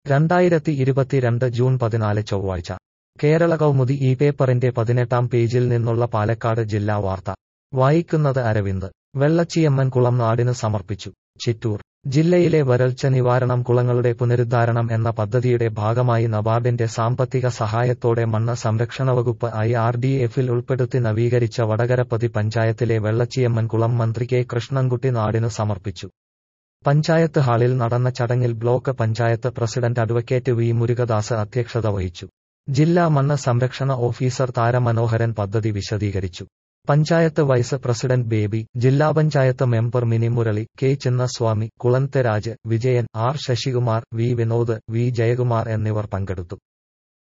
രണ്ടായിരത്തി ഇരുപത്തിരണ്ട് ജൂൺ പതിനാല് ചൊവ്വാഴ്ച കേരള കൗമുദി ഈ പേപ്പറിന്റെ പതിനെട്ടാം പേജിൽ നിന്നുള്ള പാലക്കാട് ജില്ലാ വാർത്ത വായിക്കുന്നത് അരവിന്ദ് വെള്ളച്ചിയമ്മൻ കുളം നാടിന് സമർപ്പിച്ചു ചിറ്റൂർ ജില്ലയിലെ വരൾച്ച നിവാരണം കുളങ്ങളുടെ പുനരുദ്ധാരണം എന്ന പദ്ധതിയുടെ ഭാഗമായി നബാർഡിന്റെ സാമ്പത്തിക സഹായത്തോടെ മണ്ണ് സംരക്ഷണ വകുപ്പ് ഐ ആർ ഡി എഫിൽ ഉൾപ്പെടുത്തി നവീകരിച്ച വടകരപ്പതി പഞ്ചായത്തിലെ വെള്ളച്ചിയമ്മൻ കുളം മന്ത്രി കെ കൃഷ്ണൻകുട്ടി നാടിനു സമർപ്പിച്ചു പഞ്ചായത്ത് ഹാളിൽ നടന്ന ചടങ്ങിൽ block panchayat president advocate V Murugadas അധ്യക്ഷത വഹിച്ചു ജില്ലാ മണ്ണ് സംരക്ഷണ ഓഫീസർ താര മനോഹരൻ പദ്ധതി വിശദീകരിച്ചു പഞ്ചായത്ത് വൈസ് പ്രസിഡന്റ് ബേബി ജില്ലാ panchayat member Mini Murali K Chinnaswamy Kulandharaj Vijayan R Sasikumar V Vinod V Jayakumar എന്നിവർ പങ്കെടുത്തു